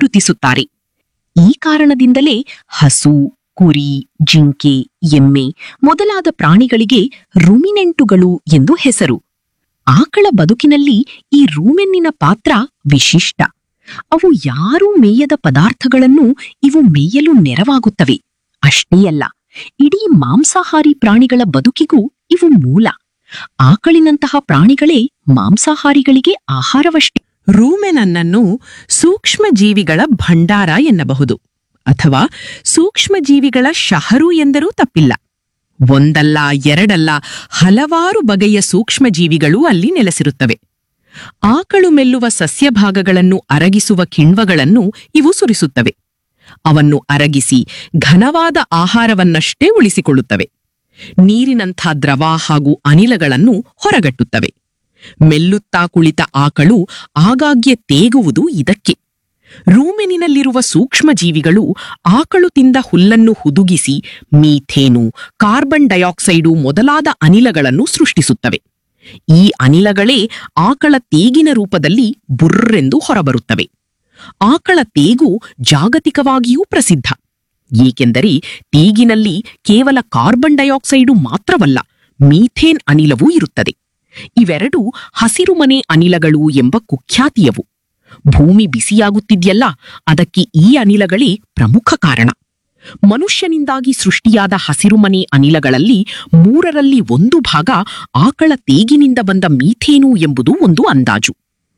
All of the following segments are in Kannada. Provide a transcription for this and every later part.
ಗುರುತಿಸುತ್ತಾರೆ ಈ ಕಾರಣದಿಂದಲೇ ಹಸು ಕುರಿ ಜಿಂಕೆ ಎಮ್ಮೆ ಮೊದಲಾದ ಪ್ರಾಣಿಗಳಿಗೆ ರುಮಿನೆಂಟುಗಳು ಎಂದು ಹೆಸರು ಆಕಳ ಬದುಕಿನಲ್ಲಿ ಈ ರೂಮೆನ್ನಿನ ಪಾತ್ರ ವಿಶಿಷ್ಟ ಅವು ಯಾರೂ ಮೇಯದ ಪದಾರ್ಥಗಳನ್ನು ಇವು ಮೇಯಲು ನೆರವಾಗುತ್ತವೆ ಅಷ್ಟೇ ಅಲ್ಲ ಇಡೀ ಮಾಂಸಾಹಾರಿ ಪ್ರಾಣಿಗಳ ಬದುಕಿಗೂ ಇವು ಮೂಲ ಆಕಳಿನಂತಹ ಪ್ರಾಣಿಗಳೇ ಮಾಂಸಾಹಾರಿಗಳಿಗೆ ಆಹಾರವಷ್ಟೇ ರೂಮೆನನ್ನನ್ನು ಸೂಕ್ಷ್ಮ ಜೀವಿಗಳ ಭಂಡಾರ ಎನ್ನಬಹುದು ಅಥವಾ ಸೂಕ್ಷ್ಮ ಜೀವಿಗಳ ಶಹರು ಎಂದರೂ ತಪ್ಪಿಲ್ಲ ಒಂದಲ್ಲ ಎರಡಲ್ಲ ಹಲವಾರು ಬಗೆಯ ಸೂಕ್ಷ್ಮ ಜೀವಿಗಳು ಅಲ್ಲಿ ನೆಲೆಸಿರುತ್ತವೆ ಆಕಳು ಮೆಲ್ಲುವ ಸಸ್ಯಭಾಗಗಳನ್ನು ಅರಗಿಸುವ ಕಿಣ್ವಗಳನ್ನು ಇವು ಸುರಿಸುತ್ತವೆ ಅವನ್ನು ಅರಗಿಸಿ ಘನವಾದ ಆಹಾರವನ್ನಷ್ಟೇ ಉಳಿಸಿಕೊಳ್ಳುತ್ತವೆ ನೀರಿನಂಥ ದ್ರವ ಹಾಗೂ ಅನಿಲಗಳನ್ನು ಹೊರಗಟ್ಟುತ್ತವೆ ಮೆಲ್ಲುತ್ತಾ ಕುಳಿತ ಆಕಳು ಆಗಾಗ್ಗೆ ತೇಗುವುದು ಇದಕ್ಕೆ ರೂಮೆನಿನಲ್ಲಿರುವ ಸೂಕ್ಷ್ಮ ಜೀವಿಗಳು ಆಕಳು ತಿಂದ ಹುಲ್ಲನ್ನು ಹುದುಗಿಸಿ ಮೀಥೇನು ಕಾರ್ಬನ್ ಡೈಆಕ್ಸೈಡು ಮೊದಲಾದ ಅನಿಲಗಳನ್ನು ಸೃಷ್ಟಿಸುತ್ತವೆ ಈ ಅನಿಲಗಳೇ ಆಕಳ ತೇಗಿನ ರೂಪದಲ್ಲಿ ಬುರ್ರೆಂದು ಹೊರಬರುತ್ತವೆ ಆಕಳ ತೇಗು ಜಾಗತಿಕವಾಗಿಯೂ ಪ್ರಸಿದ್ಧ ಏಕೆಂದರೆ ತೇಗಿನಲ್ಲಿ ಕೇವಲ ಕಾರ್ಬನ್ ಡೈಆಕ್ಸೈಡು ಮಾತ್ರವಲ್ಲ ಮೀಥೇನ್ ಅನಿಲವೂ ಇರುತ್ತದೆ ಇವೆರಡೂ ಹಸಿರುಮನೆ ಅನಿಲಗಳು ಎಂಬ ಕುಖ್ಯಾತಿಯವು ಭೂಮಿ ಬಿಸಿಯಾಗುತ್ತಿದೆಯಲ್ಲ ಅದಕ್ಕೆ ಈ ಅನಿಲಗಳೇ ಪ್ರಮುಖ ಕಾರಣ ಮನುಷ್ಯನಿಂದಾಗಿ ಸೃಷ್ಟಿಯಾದ ಹಸಿರುಮನೆ ಅನಿಲಗಳಲ್ಲಿ ಮೂರರಲ್ಲಿ ಒಂದು ಭಾಗ ಆಕಳ ತೇಗಿನಿಂದ ಬಂದ ಮೀಥೇನು ಎಂಬುದು ಒಂದು ಅಂದಾಜು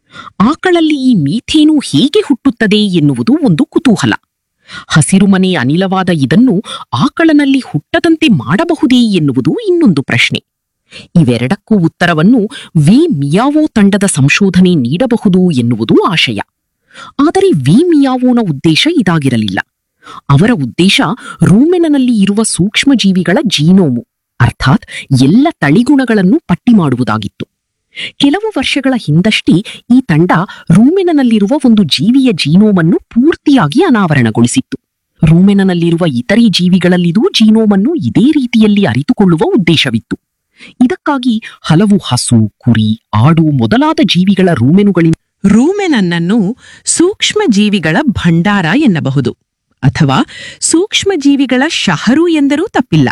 ಆಕಳಲ್ಲಿ ಈ ಮೀಥೇನು ಹೇಗೆ ಹುಟ್ಟುತ್ತದೆ ಎನ್ನುವುದು ಒಂದು ಕುತೂಹಲ ಹಸಿರುಮನೆ ಅನಿಲವಾದ ಇದನ್ನು ಆಕಳನಲ್ಲಿ ಹುಟ್ಟದಂತೆ ಮಾಡಬಹುದೇ ಎನ್ನುವುದು ಇನ್ನೊಂದು ಪ್ರಶ್ನೆ ಇವೆರಡಕ್ಕೂ ಉತ್ತರವನ್ನು ವಿ ಮಿಯಾವೋ ತಂಡದ ಸಂಶೋಧನೆ ನೀಡಬಹುದು ಎನ್ನುವುದು ಆಶಯ ಆದರೆ ವಿ ಮಿಯಾವೋನ ಉದ್ದೇಶ ಇದಾಗಿರಲಿಲ್ಲ ಅವರ ಉದ್ದೇಶ ರೂಮೆನನಲ್ಲಿ ಇರುವ ಸೂಕ್ಷ್ಮಜೀವಿಗಳ ಜೀನೋಮು ಅರ್ಥಾತ್ ಎಲ್ಲ ತಳಿಗುಣಗಳನ್ನು ಪಟ್ಟಿ ಮಾಡುವುದಾಗಿತ್ತು ಕೆಲವು ವರ್ಷಗಳ ಹಿಂದಷ್ಟೇ ಈ ತಂಡ ರೂಮೆನಲ್ಲಿರುವ ಒಂದು ಜೀವಿಯ ಜೀನೋಮನ್ನು ಪೂರ್ತಿಯಾಗಿ ಅನಾವರಣಗೊಳಿಸಿತ್ತು ರೂಮೆನಲ್ಲಿರುವ ಇತರೆ ಜೀವಿಗಳಲ್ಲಿದೂ ಜೀನೋಮನ್ನು ಇದೇ ರೀತಿಯಲ್ಲಿ ಅರಿತುಕೊಳ್ಳುವ ಉದ್ದೇಶವಿತ್ತು ಇದಕ್ಕಾಗಿ ಹಲವು ಹಸು ಕುರಿ ಆಡು ಮೊದಲಾದ ಜೀವಿಗಳ ರೂಮೆನುಗಳಿಂದ ರೂಮೆನನ್ನನ್ನು ಸೂಕ್ಷ್ಮ ಜೀವಿಗಳ ಭಂಡಾರ ಎನ್ನಬಹುದು ಅಥವಾ ಸೂಕ್ಷ್ಮ ಜೀವಿಗಳ ಶಹರು ಎಂದರೂ ತಪ್ಪಿಲ್ಲ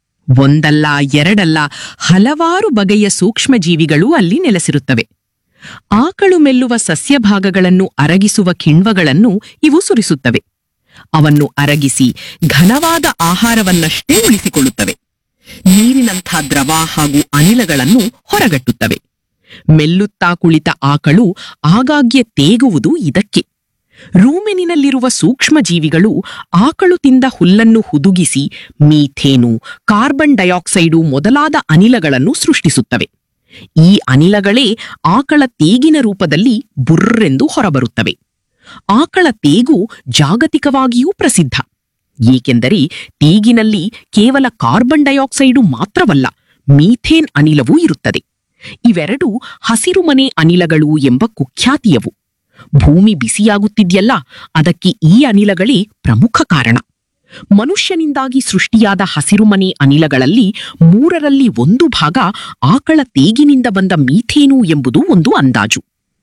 ಒಂದಲ್ಲ ಎರಡಲ್ಲ ಹಲವಾರು ಬಗೆಯ ಸೂಕ್ಷ್ಮ ಜೀವಿಗಳು ಅಲ್ಲಿ ನೆಲೆಸಿರುತ್ತವೆ ಆಕಳು ಮೆಲ್ಲುವ ಸಸ್ಯಭಾಗಗಳನ್ನು ಅರಗಿಸುವ ಕಿಣ್ವಗಳನ್ನು ಇವು ಸುರಿಸುತ್ತವೆ ಅವನ್ನು ಅರಗಿಸಿ ಘನವಾದ ಆಹಾರವನ್ನಷ್ಟೇ ಉಳಿಸಿಕೊಳ್ಳುತ್ತವೆ ನೀರಿನಂಥ ದ್ರವ ಹಾಗೂ ಅನಿಲಗಳನ್ನು ಹೊರಗಟ್ಟುತ್ತವೆ ಮೆಲ್ಲುತ್ತಾ ಕುಳಿತ ಆಕಳು ಆಗಾಗ್ಗೆ ತೇಗುವುದು ಇದಕ್ಕೆ ರೂಮೆನಿನಲ್ಲಿರುವ ಸೂಕ್ಷ್ಮ ಜೀವಿಗಳು ಆಕಳು ತಿಂದ ಹುಲ್ಲನ್ನು ಹುದುಗಿಸಿ ಮೀಥೇನು ಕಾರ್ಬನ್ ಡೈಆಕ್ಸೈಡು ಮೊದಲಾದ ಅನಿಲಗಳನ್ನು ಸೃಷ್ಟಿಸುತ್ತವೆ ಈ ಅನಿಲಗಳೇ ಆಕಳ ತೇಗಿನ ರೂಪದಲ್ಲಿ ಬುರ್ರೆಂದು ಹೊರಬರುತ್ತವೆ ಆಕಳ ತೇಗು ಜಾಗತಿಕವಾಗಿಯೂ ಪ್ರಸಿದ್ಧ ಏಕೆಂದರೆ ತೇಗಿನಲ್ಲಿ ಕೇವಲ ಕಾರ್ಬನ್ ಡೈಆಕ್ಸೈಡು ಮಾತ್ರವಲ್ಲ ಮೀಥೇನ್ ಅನಿಲವೂ ಇರುತ್ತದೆ ಇವೆರಡೂ ಹಸಿರುಮನೆ ಅನಿಲಗಳು ಎಂಬ ಕುಖ್ಯಾತಿಯವು ಭೂಮಿ ಬಿಸಿಯಾಗುತ್ತಿದೆಯಲ್ಲ ಅದಕ್ಕೆ ಈ ಅನಿಲಗಳೇ ಪ್ರಮುಖ ಕಾರಣ ಮನುಷ್ಯನಿಂದಾಗಿ ಸೃಷ್ಟಿಯಾದ ಹಸಿರುಮನೆ ಅನಿಲಗಳಲ್ಲಿ ಮೂರರಲ್ಲಿ ಒಂದು ಭಾಗ ಆಕಳ ತೇಗಿನಿಂದ ಬಂದ ಮೀಥೇನು ಎಂಬುದು ಒಂದು ಅಂದಾಜು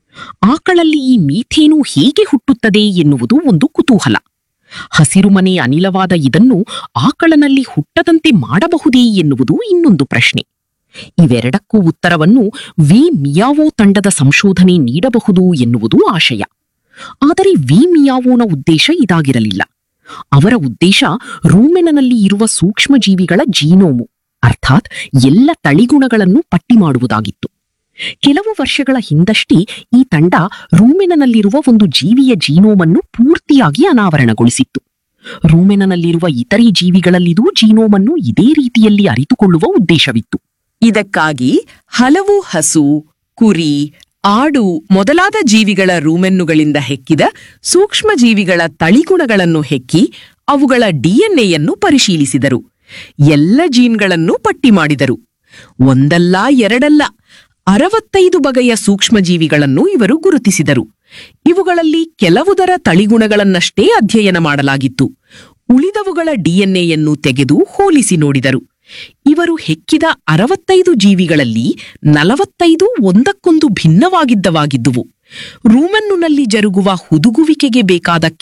ಆಕಳಲ್ಲಿ ಈ ಮೀಥೇನು ಹೇಗೆ ಹುಟ್ಟುತ್ತದೆ ಎನ್ನುವುದು ಒಂದು ಕುತೂಹಲ ಹಸಿರುಮನೆ ಅನಿಲವಾದ ಇದನ್ನು ಆಕಳನಲ್ಲಿ ಹುಟ್ಟದಂತೆ ಮಾಡಬಹುದೇ ಎನ್ನುವುದು ಇನ್ನೊಂದು ಪ್ರಶ್ನೆ ಇವೆರಡಕ್ಕೂ ಉತ್ತರವನ್ನು ವಿ ಮಿಯಾವೋ ತಂಡದ ಸಂಶೋಧನೆ ನೀಡಬಹುದು ಎನ್ನುವುದು ಆಶಯ ಆದರೆ ವಿ ಮಿಯಾವೋನ ಉದ್ದೇಶ ಇದಾಗಿರಲಿಲ್ಲ ಅವರ ಉದ್ದೇಶ ರೂಮೆನನಲ್ಲಿ ಇರುವ ಸೂಕ್ಷ್ಮಜೀವಿಗಳ ಜೀನೋಮು ಅರ್ಥಾತ್ ಎಲ್ಲ ತಳಿಗುಣಗಳನ್ನು ಪಟ್ಟಿ ಮಾಡುವುದಾಗಿತ್ತು ಕೆಲವು ವರ್ಷಗಳ ಹಿಂದಷ್ಟೇ ಈ ತಂಡ ರೂಮೆನಲ್ಲಿರುವ ಒಂದು ಜೀವಿಯ ಜೀನೋಮನ್ನು ಪೂರ್ತಿಯಾಗಿ ಅನಾವರಣಗೊಳಿಸಿತ್ತು ರೂಮೆನಲ್ಲಿರುವ ಇತರೆ ಜೀವಿಗಳಲ್ಲಿದೂ ಜೀನೋಮನ್ನು ಇದೇ ರೀತಿಯಲ್ಲಿ ಅರಿತುಕೊಳ್ಳುವ ಉದ್ದೇಶವಿತ್ತು ಇದಕ್ಕಾಗಿ ಹಲವು ಹಸು ಕುರಿ ಆಡು ಮೊದಲಾದ ಜೀವಿಗಳ ರೂಮೆನ್ನುಗಳಿಂದ ಹೆಕ್ಕಿದ ಸೂಕ್ಷ್ಮ ಜೀವಿಗಳ ತಳಿಗುಣಗಳನ್ನು ಹೆಕ್ಕಿ ಅವುಗಳ ಡಿಎನ್ಎಯನ್ನು ಪರಿಶೀಲಿಸಿದರು ಎಲ್ಲ ಜೀನ್ಗಳನ್ನು ಪಟ್ಟಿ ಮಾಡಿದರು ಒಂದಲ್ಲ ಎರಡಲ್ಲ ಅರವತ್ತೈದು ಬಗೆಯ ಸೂಕ್ಷ್ಮಜೀವಿಗಳನ್ನು ಇವರು ಗುರುತಿಸಿದರು ಇವುಗಳಲ್ಲಿ ಕೆಲವುದರ ತಳಿಗುಣಗಳನ್ನಷ್ಟೇ ಅಧ್ಯಯನ ಮಾಡಲಾಗಿತ್ತು ಉಳಿದವುಗಳ ಡಿಎನ್ಎಯನ್ನು ತೆಗೆದು ಹೋಲಿಸಿ ನೋಡಿದರು ಇವರು ಹೆಕ್ಕಿದ ಅರವತ್ತೈದು ಜೀವಿಗಳಲ್ಲಿ ನಲವತ್ತೈದು ಒಂದಕ್ಕೊಂದು ಭಿನ್ನವಾಗಿದ್ದವಾಗಿದ್ದುವು ರೂಮನ್ನುನಲ್ಲಿ ಜರುಗುವ ಹುದುಗುವಿಕೆಗೆ ಬೇಕಾದ